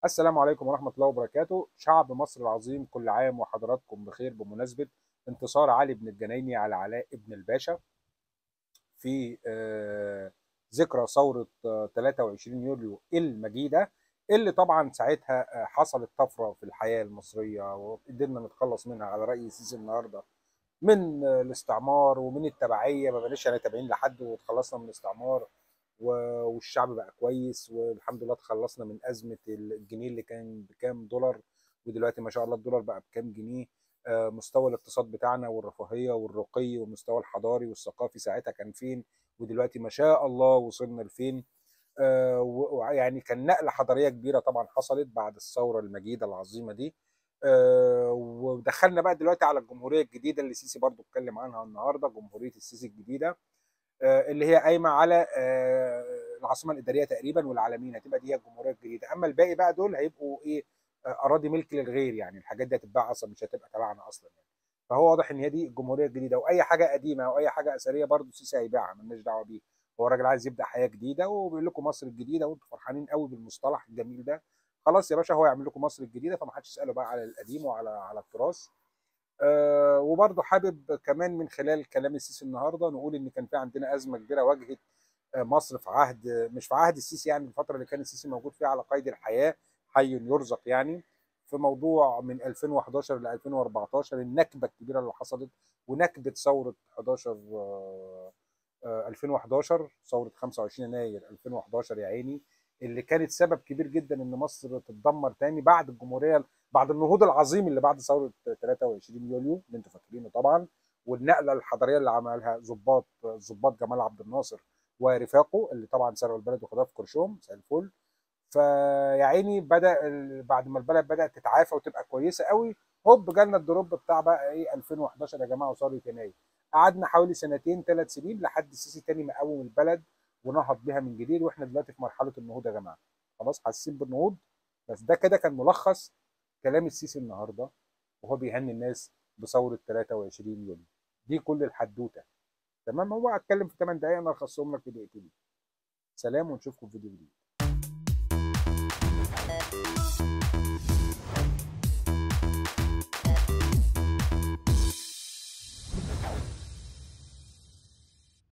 السلام عليكم ورحمة الله وبركاته شعب مصر العظيم كل عام وحضراتكم بخير بمناسبة انتصار علي بن الجنايني على علاء بن الباشا في آه، ذكرى ثورة آه، 23 يوليو المجيدة اللي طبعا ساعتها آه، حصلت طفرة في الحياة المصرية وقدرنا نتخلص منها على رأي السيسي النهاردة من آه، الاستعمار ومن التبعية ما بقناش يعني تابعين لحد وتخلصنا من الاستعمار و- والشعب بقى كويس والحمد لله تخلصنا من أزمة الجنيه اللي كان بكام دولار ودلوقتي ما شاء الله الدولار بقى بكام جنيه آه، مستوى الاقتصاد بتاعنا والرفاهية والرقي والمستوى الحضاري والثقافي ساعتها كان فين ودلوقتي ما شاء الله وصلنا لفين آه، و- ويعني كان نقلة حضارية كبيرة طبعا حصلت بعد الثورة المجيدة العظيمة دي آه، ودخلنا بقى دلوقتي على الجمهورية الجديدة اللي السيسي برضو اتكلم عنها النهاردة جمهورية السيسي الجديدة آه، اللي هي قايمه على آه، العاصمه الاداريه تقريبا والعالمين هتبقى دي هي الجمهوريه الجديده اما الباقي بقى دول هيبقوا ايه آه، اراضي ملك للغير يعني الحاجات دي هتتباع اصلا مش هتبقى تبعنا اصلا يعني فهو واضح ان هي دي الجمهوريه الجديده واي حاجه قديمه او اي حاجه اثريه برضه السيسي هيبيعها مالناش دعوه بيه هو الراجل عايز يبدا حياه جديده وبيقول لكم مصر الجديده وانتم فرحانين قوي بالمصطلح الجميل ده خلاص يا باشا هو يعمل لكم مصر الجديده فما حدش يساله بقى على القديم وعلى على التراث آه، وبرضه حابب كمان من خلال كلام السيسي النهارده نقول ان كان في عندنا ازمه كبيره واجهت آه، مصر في عهد مش في عهد السيسي يعني الفتره اللي كان السيسي موجود فيها على قيد الحياه حي يرزق يعني في موضوع من 2011 ل 2014 النكبه الكبيره اللي حصلت ونكبه ثوره 11 آه، آه، 2011 ثوره 25 يناير 2011 يا عيني اللي كانت سبب كبير جدا ان مصر تتدمر تاني بعد الجمهوريه بعد النهوض العظيم اللي بعد ثوره 23 يوليو اللي انتوا فاكرينه طبعا والنقله الحضاريه اللي عملها ضباط ضباط جمال عبد الناصر ورفاقه اللي طبعا سرقوا البلد وخدوها في كرشهم زي الفل فيا عيني بدا ال- بعد ما البلد بدات تتعافى وتبقى كويسه قوي هوب جالنا الدروب بتاع بقى ايه 2011 يا جماعه وثوره يناير قعدنا حوالي سنتين ثلاث سنين لحد السيسي تاني مقوم البلد ونهض بيها من جديد واحنا دلوقتي في مرحله النهوض يا جماعه خلاص حاسين بالنهوض بس ده كده كان ملخص كلام السيسي النهارده وهو بيهني الناس بثوره 23 يوليو دي كل الحدوته تمام هو اتكلم في 8 دقايق انا الخصهم لك في دقيقتين سلام ونشوفكم في فيديو جديد